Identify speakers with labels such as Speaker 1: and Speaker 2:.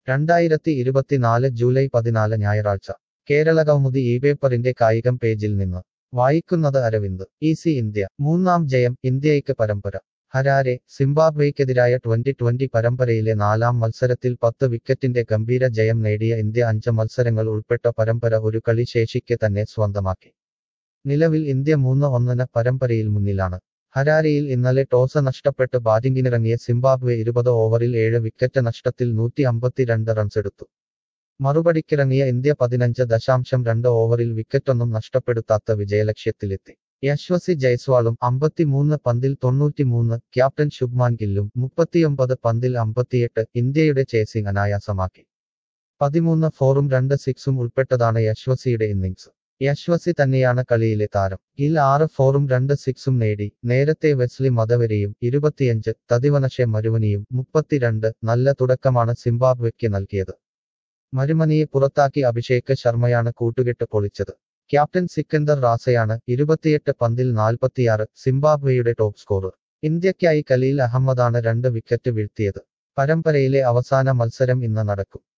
Speaker 1: രണ്ടായിരത്തി ഇരുപത്തിനാല് ജൂലൈ പതിനാല് ഞായറാഴ്ച കേരള കൗമുദി ഈ പേപ്പറിന്റെ കായികം പേജിൽ നിന്ന് വായിക്കുന്നത് അരവിന്ദ് ഈസി ഇന്ത്യ മൂന്നാം ജയം ഇന്ത്യയ്ക്ക് പരമ്പര ഹരാരെ സിംബാബ്വേക്കെതിരായ ട്വന്റി ട്വന്റി പരമ്പരയിലെ നാലാം മത്സരത്തിൽ പത്ത് വിക്കറ്റിന്റെ ഗംഭീര ജയം നേടിയ ഇന്ത്യ അഞ്ച് മത്സരങ്ങൾ ഉൾപ്പെട്ട പരമ്പര ഒരു കളി ശേഷിക്കെ തന്നെ സ്വന്തമാക്കി നിലവിൽ ഇന്ത്യ മൂന്ന് ഒന്നിന് പരമ്പരയിൽ മുന്നിലാണ് ഹരാരെയിൽ ഇന്നലെ ടോസ് നഷ്ടപ്പെട്ട് ബാറ്റിംഗിനിറങ്ങിയ സിംബാബ്വെ ഇരുപത് ഓവറിൽ ഏഴ് വിക്കറ്റ് നഷ്ടത്തിൽ നൂറ്റി അമ്പത്തിരണ്ട് റൺസെടുത്തു മറുപടിക്കിറങ്ങിയ ഇന്ത്യ പതിനഞ്ച് ദശാംശം രണ്ട് ഓവറിൽ വിക്കറ്റൊന്നും നഷ്ടപ്പെടുത്താത്ത വിജയലക്ഷ്യത്തിലെത്തി യശ്വസി ജയ്സ്വാളും അമ്പത്തിമൂന്ന് പന്തിൽ തൊണ്ണൂറ്റിമൂന്ന് ക്യാപ്റ്റൻ ശുഭ്മാൻ ഗില്ലും മുപ്പത്തിയൊമ്പത് പന്തിൽ അമ്പത്തിയെട്ട് ഇന്ത്യയുടെ ചേസിംഗ് അനായാസമാക്കി പതിമൂന്ന് ഫോറും രണ്ട് സിക്സും ഉൾപ്പെട്ടതാണ് യശ്വസിയുടെ ഇന്നിംഗ്സ് യശ്വസി തന്നെയാണ് കളിയിലെ താരം ഗിൽ ആറ് ഫോറും രണ്ട് സിക്സും നേടി നേരത്തെ വെസ്ലി മതവരെയും ഇരുപത്തിയഞ്ച് തതിവനഷെ മരുവനിയും മുപ്പത്തിരണ്ട് നല്ല തുടക്കമാണ് സിംബാബ്വെക്ക് നൽകിയത് മരുമനിയെ പുറത്താക്കി അഭിഷേക് ശർമ്മയാണ് കൂട്ടുകെട്ട് പൊളിച്ചത് ക്യാപ്റ്റൻ സിക്കന്ദർ റാസയാണ് ഇരുപത്തിയെട്ട് പന്തിൽ നാൽപ്പത്തിയാറ് സിംബാബ്വെയുടെ ടോപ്പ് സ്കോറർ ഇന്ത്യയ്ക്കായി കലീൽ അഹമ്മദാണ് രണ്ട് വിക്കറ്റ് വീഴ്ത്തിയത് പരമ്പരയിലെ അവസാന മത്സരം ഇന്ന് നടക്കും